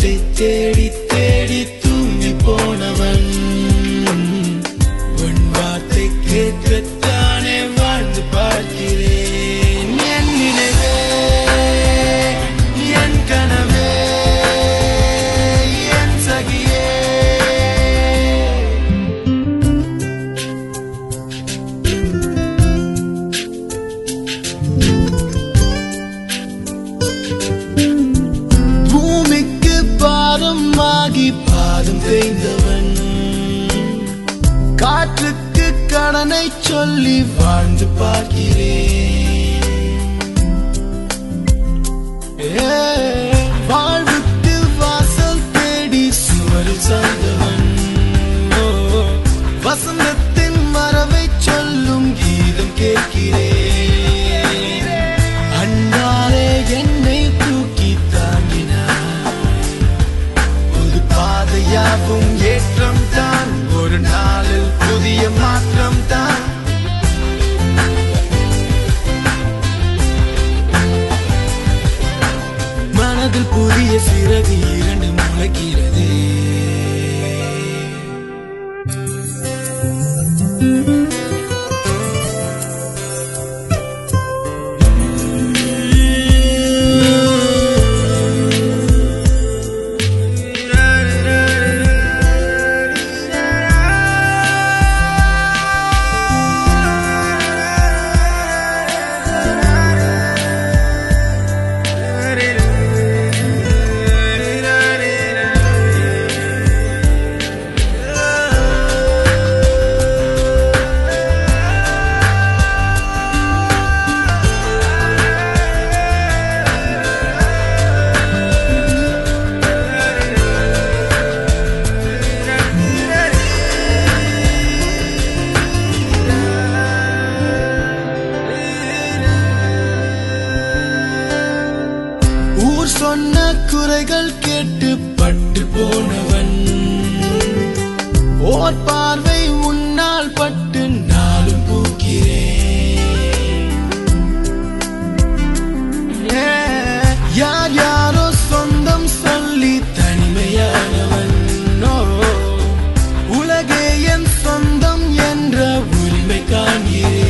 வார்த்தை தேடி தேடி தூங்கி போனவன் உன் வார்த்தை கேட்கத்தானே வாழ்ந்து பார்க்கிறேன் என் நினைவே என் கனவே என் சகியே பூமிக்கு பாதம் ஆகி பாதம் தேய்ந்தவன் காற்றுக்கு கடனை சொல்லி வாழ்ந்து பார்க்கிறேன் ஏ, வாழ்வுக்கு வாசல் தேடி சுவரில் சாய்ந்தவன் ஓ, வசந்தத்தின் வரவை சொல்லும் கீதம் கேட்கிறேன் அன்றாலே என்னை தூக்கி தாங்கினார் புது பாதையாகும் ஏற்றம் தான் ஒரு நாளில் புதிய மாற்றம் தான் மனதில் புதிய சிறகு இரண்டு முளைக்கிறது ஊர் சொன்ன குறைகள் கேட்டு பட்டு போனவன் ஓர் பார்வை உன்னால் பட்டு நாளும் பூக்கிறேன் ஏ, யார் யாரோ சொந்தம் சொல்லி தனிமையானவன் ஓ, உலகே என் சொந்தம் என்ற உரிமை காண்கிறேன்